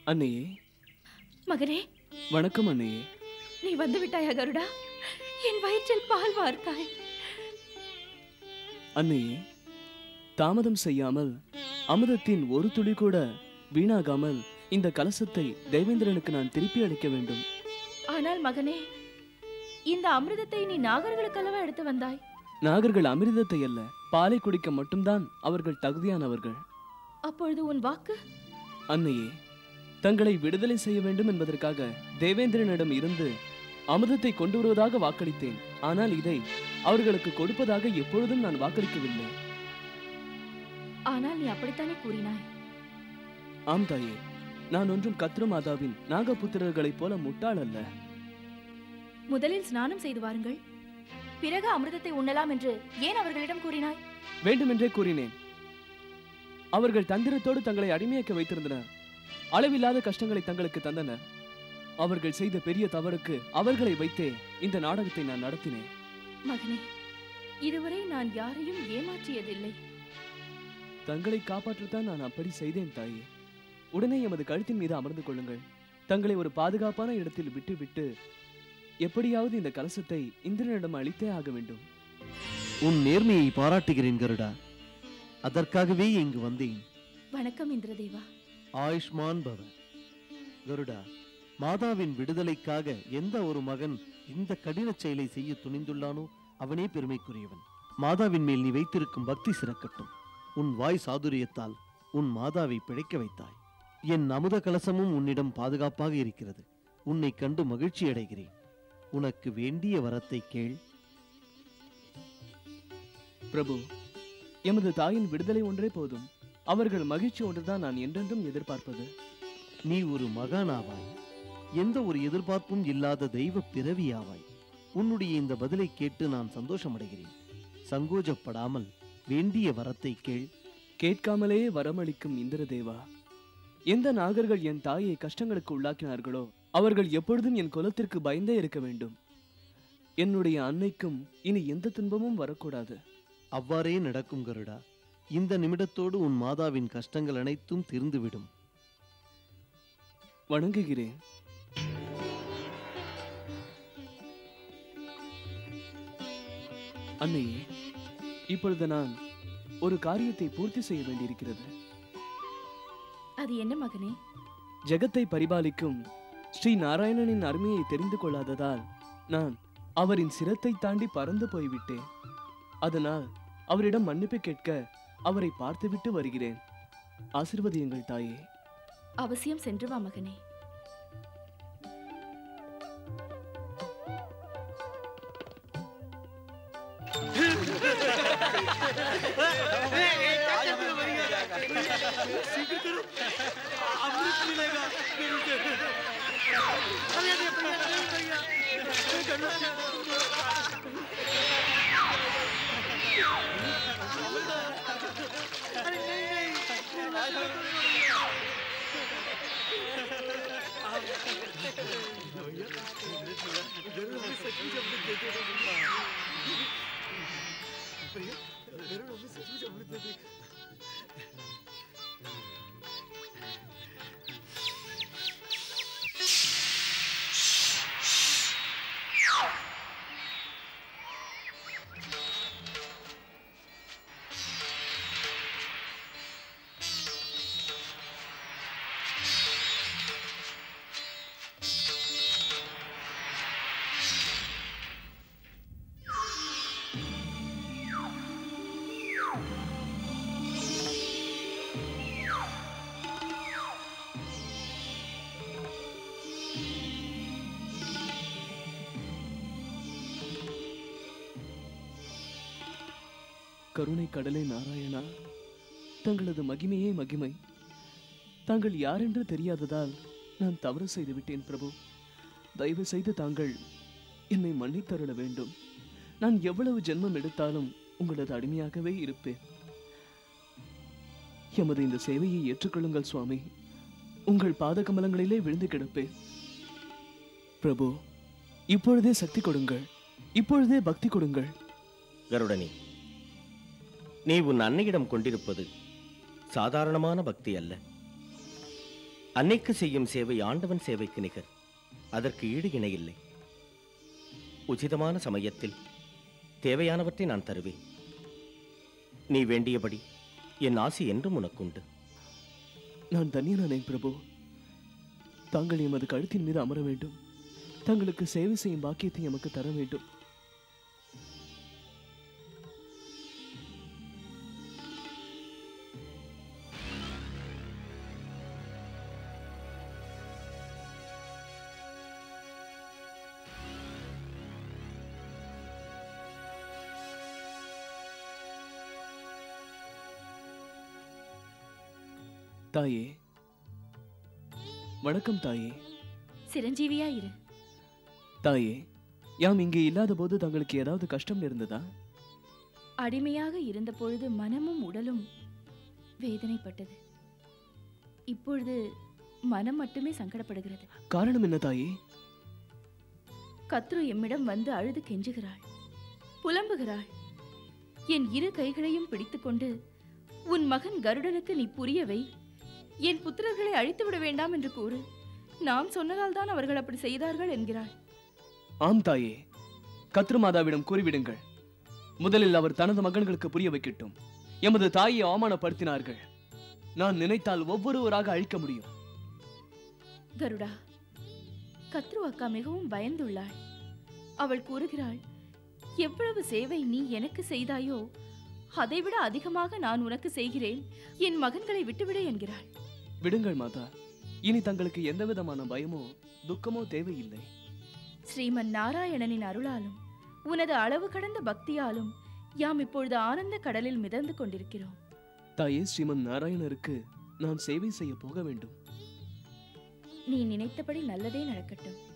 அன்னையே மகனே வணக்கம் அன்னையே நீ வந்து விட்டாயா கருடா என் வயிற்றில் பால் வார்த்தாய் அன்னையே தாமதம் செய்யாமல் அமுதத்தின் ஒரு துளி கூட வீணாகாமல் இந்த கலசத்தை தேவேந்திரனுக்கு நான் திருப்பி அளிக்க வேண்டும் ஆனால் மகனே இந்த அமிர்தத்தை நீ நாகர்களுக்கல்லவா எடுத்து வந்தாய் நாகர்கள் அமிர்தத்தை அல்ல பாலை குடிக்க மட்டும்தான் அவர்கள் தகுதியானவர்கள் அப்பொழுது உன் வாக்கு அன்னையே தங்களை விடுதலை செய்ய வேண்டும் என்பதற்காக தேவேந்திரனிடம் இருந்து அமுதத்தை கொண்டு வருவதாக வாக்களித்தேன் ஆனால் இதை அவர்களுக்கு கொடுப்பதாக எப்பொழுதும் நான் வாக்களிக்கவில்லை ஆனால் நீ அப்படித்தானே கூறினாய் ஆம் தாயே நான் ஒன்றும் கத்ரு மாதாவின் நாகபுத்திரர்களைப் போல முட்டாள் அல்ல முதலில் ஸ்நானம் செய்து வாருங்கள் பிறகு அமிர்தத்தை உண்ணலாம் என்று ஏன் அவர்களிடம் கூறினாய் வேண்டுமென்றே கூறினேன் அவர்கள் தந்திரத்தோடு தங்களை அடிமையாக்க வைத்திருந்தனர் அளவில்லாத கஷ்டங்களை தங்களுக்கு தந்தனர் அவர்கள் செய்த பெரிய தவறுக்கு அவர்களை வைத்தே இந்த நாடகத்தை நான் நடத்தினேன் மகனே இதுவரை நான் யாரையும் ஏமாற்றியதில்லை தங்களை காப்பாற்றத்தான் நான் அப்படி செய்தேன் தாயே உடனே எமது கழுத்தின் மீது அமர்ந்து கொள்ளுங்கள் தங்களை ஒரு பாதுகாப்பான இடத்தில் விட்டு விட்டு எப்படியாவது இந்த கலசத்தை இந்திரனிடம் அளித்தே ஆக வேண்டும் உன் நேர்மையை பாராட்டுகிறேன் கருடா அதற்காகவே இங்கு வந்தேன் வணக்கம் இந்திரதேவா ஆயுஷ்மான் பவ கருடா மாதாவின் விடுதலைக்காக எந்த ஒரு மகன் இந்த கடின செயலை செய்ய துணிந்துள்ளானோ அவனே பெருமைக்குரியவன் மாதாவின் மேல் நீ வைத்திருக்கும் பக்தி சிறக்கட்டும் உன் வாய் சாதுரியத்தால் உன் மாதாவை பிழைக்க வைத்தாய் என் அமுத கலசமும் உன்னிடம் பாதுகாப்பாக இருக்கிறது உன்னை கண்டு மகிழ்ச்சி அடைகிறேன் உனக்கு வேண்டிய வரத்தை கேள் பிரபு எமது தாயின் விடுதலை ஒன்றே போதும் அவர்கள் மகிழ்ச்சி ஒன்றுதான் நான் என்றென்றும் எதிர்பார்ப்பது நீ ஒரு மகானாவாய் எந்த ஒரு எதிர்பார்ப்பும் இல்லாத தெய்வ பிறவியாவாய் உன்னுடைய இந்த பதிலை கேட்டு நான் சந்தோஷமடைகிறேன் சங்கோஜப்படாமல் வேண்டிய வரத்தை கேள் கேட்காமலே வரமளிக்கும் இந்திரதேவா எந்த நாகர்கள் என் தாயை கஷ்டங்களுக்கு உள்ளாக்கினார்களோ அவர்கள் எப்பொழுதும் என் குலத்திற்கு பயந்தே இருக்க வேண்டும் என்னுடைய அன்னைக்கும் இனி எந்த துன்பமும் வரக்கூடாது அவ்வாறே நடக்கும் கருடா இந்த நிமிடத்தோடு உன் மாதாவின் கஷ்டங்கள் அனைத்தும் தீர்ந்துவிடும் வணங்குகிறேன் அன்னையே இப்பொழுது நான் ஒரு காரியத்தை பூர்த்தி செய்ய வேண்டியிருக்கிறது அது என்ன மகனே ஜெகத்தை பரிபாலிக்கும் ஸ்ரீ நாராயணனின் அருமையை தெரிந்து கொள்ளாததால் நான் அவரின் சிரத்தை தாண்டி பறந்து போய்விட்டேன் அதனால் அவரிடம் மன்னிப்பு கேட்க அவரை பார்த்துவிட்டு வருகிறேன் ஆசிர்வதியுங்கள் தாயே அவசியம் சென்று வா மகனே கருணை கடலே நாராயணா தங்களது மகிமையே மகிமை தாங்கள் யாரென்று தெரியாததால் நான் தவறு செய்து விட்டேன் பிரபு தயவு செய்து தாங்கள் என்னை மன்னித்தருள வேண்டும் நான் எவ்வளவு ஜென்மம் எடுத்தாலும் உங்களது அடிமையாகவே இருப்பேன் எமது இந்த சேவையை ஏற்றுக்கொள்ளுங்கள் சுவாமி உங்கள் பாத கமலங்களிலே விழுந்து கிடப்பேன் பிரபு இப்பொழுதே சக்தி கொடுங்கள் இப்பொழுதே பக்தி கொடுங்கள் கருடனே நீ உன் அன்னையிடம் கொண்டிருப்பது சாதாரணமான பக்தி அல்ல அன்னைக்கு செய்யும் சேவை ஆண்டவன் சேவைக்கு நிகர் அதற்கு ஈடு இணையில்லை உச்சிதமான சமயத்தில் தேவையானவற்றை நான் தருவேன் நீ வேண்டியபடி என் ஆசி என்றும் உனக்குண்டு நான் தன்யனானேன் பிரபு தாங்கள் எமது கழுத்தின் மீது அமர வேண்டும் தங்களுக்கு சேவை செய்யும் பாக்கியத்தை எமக்கு தர வேண்டும் தாயே வணக்கம் தாயே சிரஞ்சீவியா இரு தாயே யாம் இங்கே இல்லாத போது தங்களுக்கு ஏதாவது கஷ்டம் இருந்ததா அடிமையாக இருந்த பொழுது மனமும் உடலும் வேதனைப்பட்டது இப்பொழுது மனம் மட்டுமே சங்கடப்படுகிறது காரணம் என்ன தாயே கத்ரு எம்மிடம் வந்து அழுது கெஞ்சுகிறாள் புலம்புகிறாள் என் இரு கைகளையும் பிடித்துக்கொண்டு உன் மகன் கருடனுக்கு நீ புரியவை என் புத்திரர்களை அழித்து விட வேண்டாம் என்று கூறு நாம் சொன்னதால் தான் அவர்கள் அப்படி செய்தார்கள் என்கிறாள் ஆம் தாயே கத்ரு மாதாவிடம் கூறிவிடுங்கள் முதலில் அவர் தனது மகன்களுக்கு புரிய வைக்கட்டும் எமது தாயை அவமானப்படுத்தினார்கள் நான் நினைத்தால் ஒவ்வொருவராக அழிக்க முடியும் கருடா கத்ரு அக்கா மிகவும் பயந்துள்ளாள் அவள் கூறுகிறாள் எவ்வளவு சேவை நீ எனக்கு செய்தாயோ அதைவிட அதிகமாக நான் உனக்கு செய்கிறேன் என் மகன்களை விட்டுவிடு என்கிறாள் விடுங்கள் மாதா இனி தங்களுக்கு எந்த விதமான பயமோ துக்கமோ தேவையில்லை ஸ்ரீமன் நாராயணனின் அருளாலும் உனது அளவு கடந்த பக்தியாலும் யாம் இப்பொழுது ஆனந்த கடலில் மிதந்து கொண்டிருக்கிறோம் தாயே ஸ்ரீமன் நாராயணருக்கு நான் சேவை செய்ய போக வேண்டும் நீ நினைத்தபடி நல்லதே நடக்கட்டும்